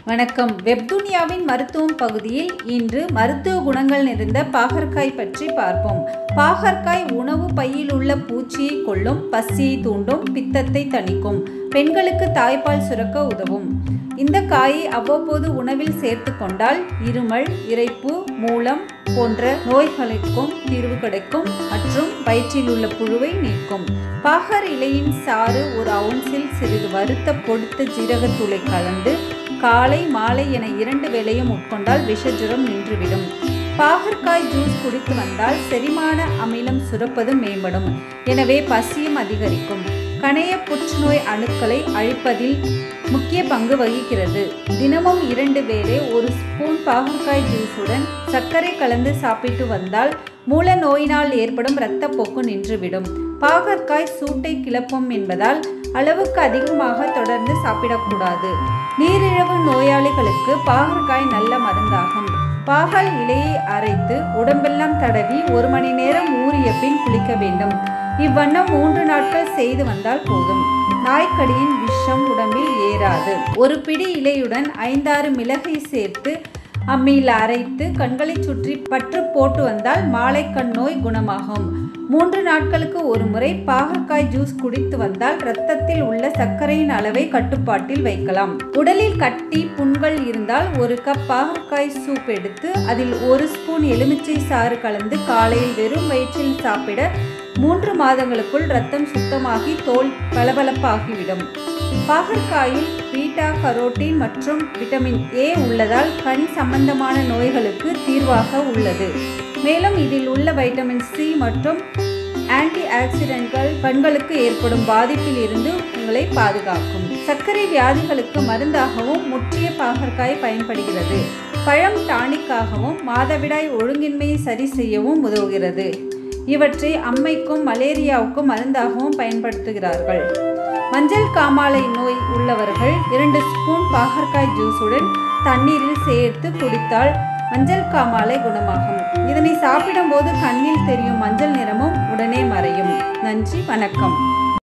வணக்கம் வெப்துனியாவின் மருத்துவம் பகுதியில் இன்று மருத்துவ குணங்கள் நிறைந்த பாகற்காய் பற்றி பார்ப்போம் பாகற்காய் உணவு பையில் உள்ள பூச்சியை கொல்லும் பசியை தூண்டும் பித்தத்தை தணிக்கும் பெண்களுக்கு தாய்ப்பால் சுரக்க உதவும் இந்த காயை அவ்வப்போது உணவில் சேர்த்து கொண்டால் இருமல் இரைப்பு மூலம் போன்ற நோய்களுக்கும் தீர்வு கிடைக்கும் மற்றும் வயிற்றில் உள்ள புழுவை நீக்கும் பாகர் இலையின் சாறு ஒரு அவுன்சில் சிறிது வறுத்த பொடுத்த ஜீரகத்தூளை கலந்து காலை மாலை என இரண்டு வேளையும் உட்கொண்டால் விஷஜுரம் நின்றுவிடும் பாகற்காய் ஜூஸ் குடித்து வந்தால் செரிமான அமிலம் சுரப்பது மேம்படும் எனவே பசியும் அதிகரிக்கும் கணைய புற்றுநோய் அணுக்களை அழிப்பதில் முக்கிய பங்கு வகிக்கிறது தினமும் இரண்டு வேளை ஒரு ஸ்பூன் பாகற்காய் ஜூஸுடன் சர்க்கரை கலந்து சாப்பிட்டு வந்தால் மூல நோயினால் ஏற்படும் இரத்தப்போக்கு நின்றுவிடும் பாகற்காய் சூட்டை கிளப்பும் என்பதால் அளவுக்கு அதிகமாக தொடர்ந்து சாப்பிடக்கூடாது நீரிழிவு நோயாளிகளுக்கு பாகற்காய் நல்ல மருந்தாகும் பாகல் இலையை அரைத்து உடம்பெல்லாம் தடவி ஒரு மணி நேரம் ஊறிய பின் குளிக்க வேண்டும் இவ்வண்ணம் மூன்று நாட்கள் செய்து வந்தால் போதும் நாய்க்கடியின் விஷம் உடம்பில் ஏறாது ஒரு பிடி இலையுடன் ஐந்தாறு மிளகை சேர்த்து அம்மியில் அரைத்து கண்களை சுற்றி பற்று போட்டு வந்தால் மாலைக்கண் நோய் குணமாகும் மூன்று நாட்களுக்கு ஒரு முறை பாகற்காய் ஜூஸ் குடித்து வந்தால் இரத்தத்தில் உள்ள சர்க்கரையின் அளவை கட்டுப்பாட்டில் வைக்கலாம் உடலில் கட்டி புண்கள் இருந்தால் ஒரு கப் பாகற்காய் சூப் எடுத்து அதில் ஒரு ஸ்பூன் எலுமிச்சை சாறு கலந்து காலையில் வெறும் வயிற்றில் சாப்பிட மூன்று மாதங்களுக்குள் ரத்தம் சுத்தமாகி தோல் பளபளப்பாகிவிடும் பாகற்காயில் பீட்டா கரோட்டின் மற்றும் விட்டமின் ஏ உள்ளதால் கண் சம்பந்தமான நோய்களுக்கு தீர்வாக உள்ளது மேலும் இதில் உள்ள வைட்டமின் சி மற்றும் ஆன்டி ஆக்சிடென்ட்கள் கண்களுக்கு ஏற்படும் பாதிப்பில் இருந்து உங்களை பாதுகாக்கும் சர்க்கரை வியாதிகளுக்கு மருந்தாகவும் முற்றிய பாகற்காய் பயன்படுகிறது பழம் டானிக்காகவும் மாதவிடாய் ஒழுங்கின்மையை சரி செய்யவும் உதவுகிறது இவற்றை அம்மைக்கும் மலேரியாவுக்கும் மருந்தாகவும் பயன்படுத்துகிறார்கள் மஞ்சள் காமாலை நோய் உள்ளவர்கள் இரண்டு ஸ்பூன் பாகற்காய் ஜூஸுடன் தண்ணீரில் சேர்த்து குடித்தால் மஞ்சள் காமாலை குணமாகும் இதனை சாப்பிடும்போது கண்ணில் தெரியும் மஞ்சள் நிறமும் உடனே மறையும் நன்றி வணக்கம்